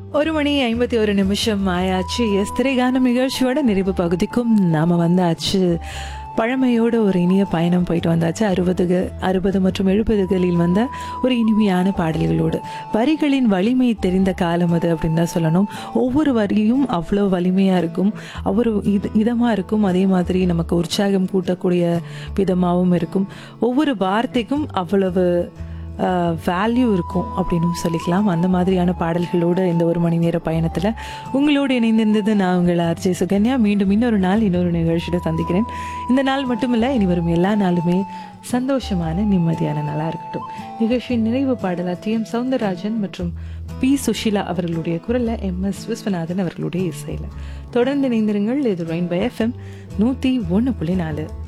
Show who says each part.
Speaker 1: ஒரு மணி ஐம்பத்தி ஒரு நிமிஷம் ஆயாச்சு எஸ் திரைகானம் நிகழ்ச்சியோட நிறைவு பகுதிக்கும் நாம வந்தாச்சு பழமையோட ஒரு இனிய பயணம் போயிட்டு வந்தாச்சு அறுபது அறுபது மற்றும் எழுபதுகளில் வந்த ஒரு இனிமையான பாடல்களோடு வரிகளின் வலிமை தெரிந்த காலம் அது அப்படின்னு தான் சொல்லணும் ஒவ்வொரு வரியும் அவ்வளோ வலிமையாக இருக்கும் அவ்வளோ இது இதமாக இருக்கும் அதே மாதிரி நமக்கு உற்சாகம் கூட்டக்கூடிய விதமாகவும் இருக்கும் ஒவ்வொரு வார்த்தைக்கும் அவ்வளவு வேல்யூ இருக்கும் அப்படின்னு சொல்லிக்கலாம் அந்த மாதிரியான பாடல்களோடு இந்த ஒரு மணி நேர பயணத்தில் உங்களோடு இணைந்திருந்தது நான் உங்கள் ஆர்ஜே சுகன்யா மீண்டும் இன்னொரு நாள் இன்னொரு நிகழ்ச்சியில் சந்திக்கிறேன் இந்த நாள் மட்டுமில்லை இனி வரும் எல்லா நாளுமே சந்தோஷமான நிம்மதியான நாளாக இருக்கட்டும் நிகழ்ச்சியின் நிறைவு பாடலா டி எம் சவுந்தரராஜன் மற்றும் பி சுஷிலா அவர்களுடைய குரலில் எம் எஸ் விஸ்வநாதன் அவர்களுடைய இசையில் தொடர்ந்து இணைந்திருங்கள் இது ரெயின் பை எஃப்எம் நூற்றி ஒன்று புள்ளி நாலு